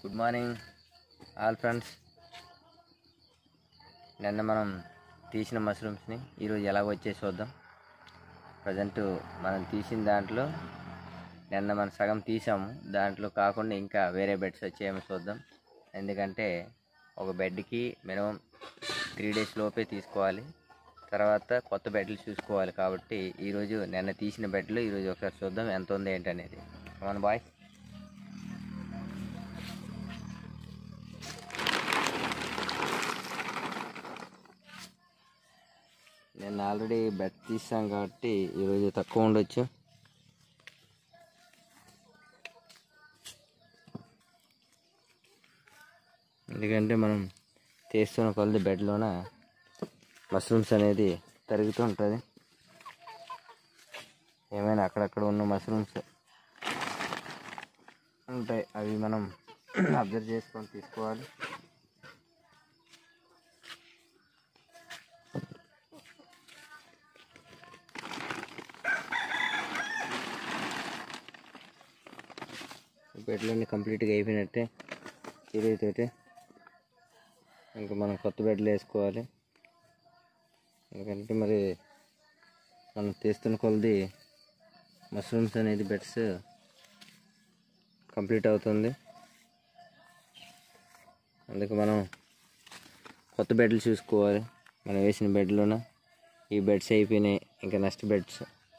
good morning all friends నిన్న మనం తీసిన మష్రూమ్స్ని ఈరోజు ఎలా వచ్చే చూద్దాం ప్రజెంట్ మనం తీసిన దాంట్లో నిన్న మనం సగం తీసాము దాంట్లో కాకుండా ఇంకా వేరే బెడ్స్ వచ్చేయేమో చూద్దాం ఎందుకంటే ఒక బెడ్కి మినిమం త్రీ డేస్ లోపే తీసుకోవాలి తర్వాత కొత్త బెడ్లు చూసుకోవాలి కాబట్టి ఈరోజు నిన్న తీసిన బెడ్లు ఈరోజు ఒకసారి చూద్దాం ఎంత ఉంది ఏంటనేది మన బాయ్ నేను ఆల్రెడీ బెడ్ తీసాం కాబట్టి ఈరోజు తక్కువ ఉండొచ్చు ఎందుకంటే మనం తీస్తున్న కొలది బెడ్లోన మష్రూమ్స్ అనేది తరుగుతూ ఉంటుంది ఏమైనా అక్కడక్కడ ఉన్న మష్రూమ్స్ ఉంటాయి అవి మనం అబ్జర్వ్ చేసుకొని తీసుకోవాలి బెడ్లన్నీ కంప్లీట్గా అయిపోయినట్టే చిరిగితోటి ఇంకా మనం కొత్త బెడ్లు వేసుకోవాలి ఎందుకంటే మరి మనం తీస్తున్న కొలది మష్రూమ్స్ అనేది బెడ్స్ కంప్లీట్ అవుతుంది అందుకు మనం కొత్త బెడ్లు చూసుకోవాలి మనం వేసిన బెడ్లోన ఈ బెడ్స్ అయిపోయినాయి ఇంకా నెక్స్ట్ బెడ్స్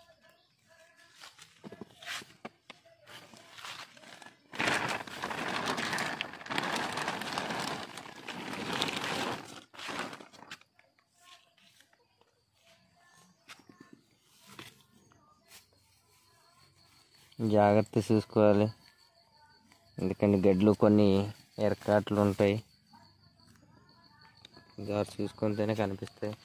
జాగ్రత్త చూసుకోవాలి ఎందుకంటే గడ్లు కొన్ని ఎరకాట్లు ఉంటాయి జాగ్రత్త చూసుకుంటేనే కనిపిస్తాయి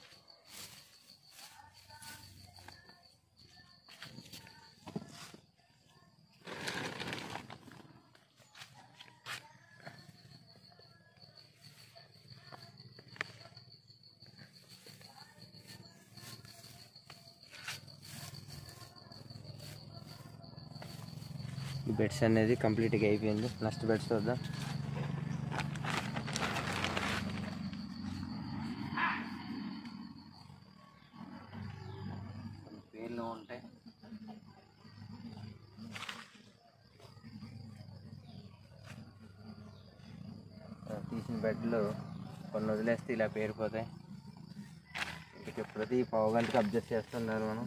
ఈ బెడ్స్ అనేది కంప్లీట్గా అయిపోయింది నెక్స్ట్ బెడ్స్ చూద్దాం కొన్ని పేర్లు ఉంటాయి ఆ, తీసిన బెడ్లు కొన్ని వదిలేస్తే ఇలా పేరిపోతాయి ఇంక ప్రతి పావు గంటకి అబ్జర్వ్ చేస్తున్నారు మనం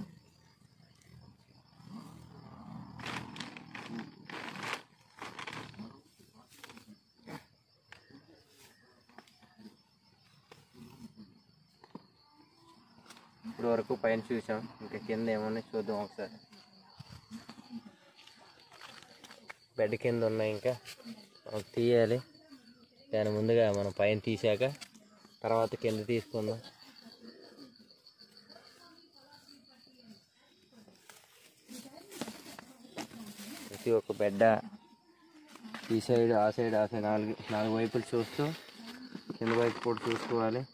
ఇప్పుడు వరకు పైన చూసాం ఇంకా కింద ఏమున్నాయి చూద్దాం ఒకసారి బెడ్ కింద ఉన్నాయి ఇంకా మనం తీయాలి దాని ముందుగా మనం పైన తీసాక తర్వాత కింద తీసుకుందాం ప్రతి ఒక్క బెడ్ ఈ సైడ్ ఆ సైడ్ ఆ సైడ్ నాలుగు నాలుగు వైపులు చూస్తూ కింద వైపు కూడా చూసుకోవాలి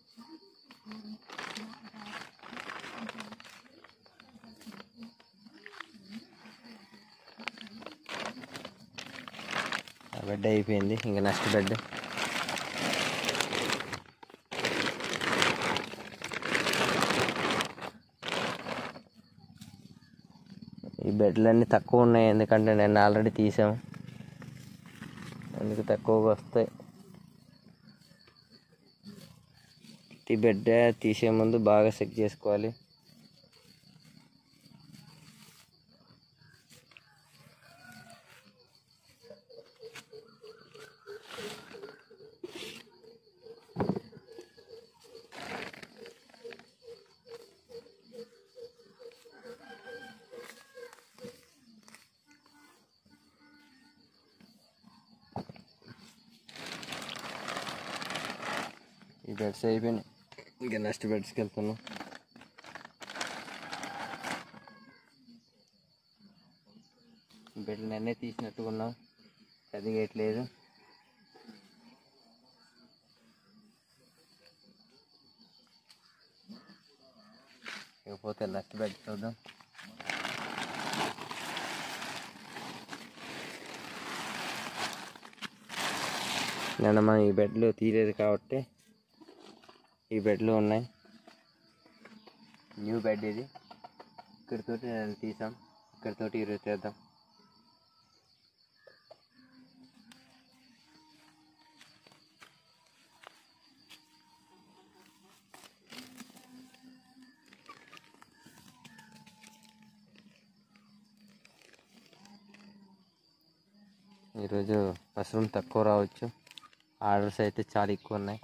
ఆ బెడ్ అయిపోయింది ఇంకా నెక్స్ట్ బెడ్ ఈ బెడ్లన్నీ తక్కువ ఉన్నాయి ఎందుకంటే నేను ఆల్రెడీ తీసాము అందుకు తక్కువగా వస్తాయి ఈ బెడ్ తీసే ముందు బాగా చెక్ చేసుకోవాలి ఈ బెడ్స్ అయిపోయినాయి ఇంకా నెక్స్ట్ బెడ్స్కి వెళ్తున్నాం బెడ్లు నిన్నే తీసినట్టుగా ఉన్నాం చదివేయట్లేదు ఇకపోతే నెక్స్ట్ బెడ్ చూద్దాం నిన్న మనం ఈ బెడ్లు తీయలేదు కాబట్టి ఈ బెడ్లు ఉన్నాయి న్యూ బెడ్ ఇది ఇక్కడితోటి నేను తీసాం ఇక్కడితోటి ఈరోజు చేద్దాం ఈరోజు మష్రూమ్ తక్కువ రావచ్చు ఆర్డర్స్ అయితే చాలా ఎక్కువ ఉన్నాయి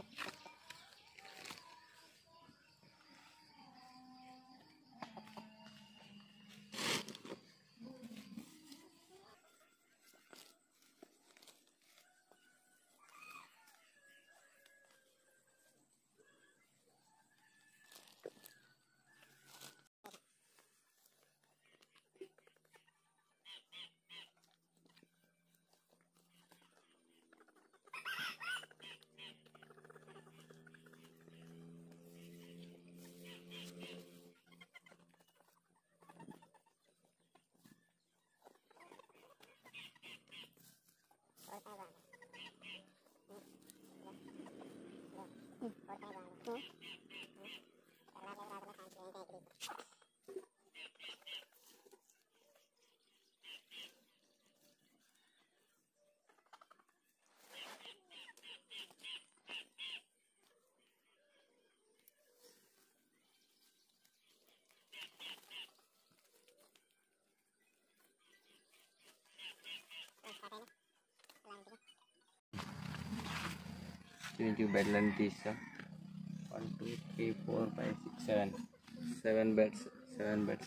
దీనికి బెడ్లన్నీ తీస్తాం one two three four five six seven seven beds seven beds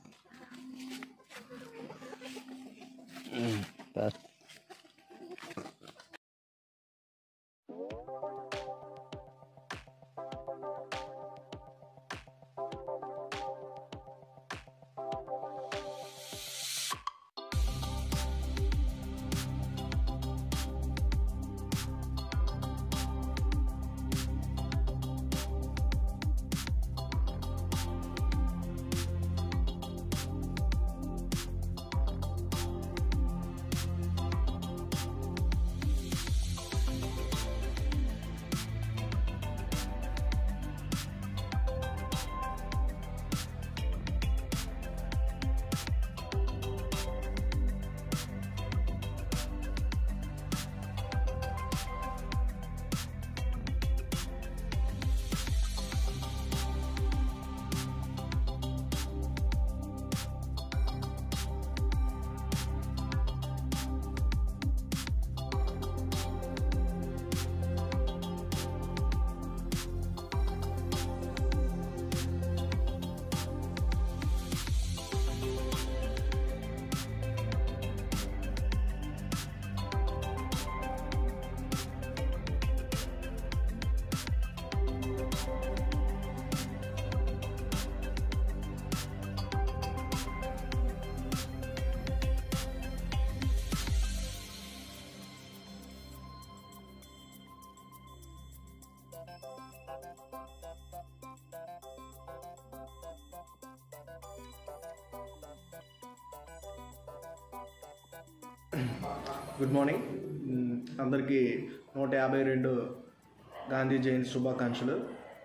good morning మ్, అందరికీ నూట యాభై రెండు గాంధీ జయంతి శుభాకాంక్షలు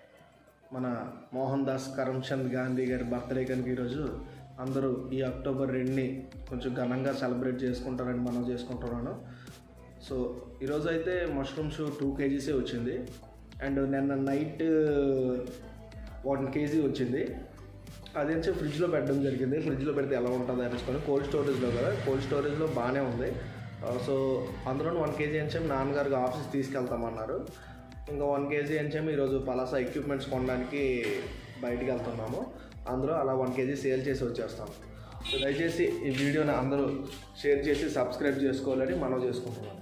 మన మోహన్ దాస్ కరమ్చంద్ గాంధీ గారి బర్త్డే కనుక ఈరోజు అందరూ ఈ అక్టోబర్ రెండుని కొంచెం ఘనంగా సెలబ్రేట్ చేసుకుంటారని మనం చేసుకుంటున్నాను సో ఈరోజు అయితే మష్రూమ్స్ టూ కేజీసే వచ్చింది అండ్ నిన్న నైట్ వన్ కేజీ వచ్చింది అదేంచి ఫ్రిడ్జ్లో పెట్టడం జరిగింది ఫ్రిడ్జ్లో పెడితే ఎలా ఉంటుంది అనేసుకొని కోల్డ్ స్టోరేజ్లో కదా కోల్డ్ స్టోరేజ్లో బాగానే ఉంది ఆ, సో అందులో వన్ కేజీ ఎంచెం నాన్నగారికి ఆఫీస్ తీసుకెళ్తామన్నారు ఇంకా వన్ కేజీ ఎంచెం ఈరోజు పలాస ఎక్విప్మెంట్స్ కొనడానికి బయటికి వెళ్తున్నాము అందులో అలా వన్ కేజీ సేల్ చేసి వచ్చేస్తాము సో దయచేసి ఈ వీడియోని అందరూ షేర్ చేసి సబ్స్క్రైబ్ చేసుకోవాలని మనం చేసుకుంటున్నాం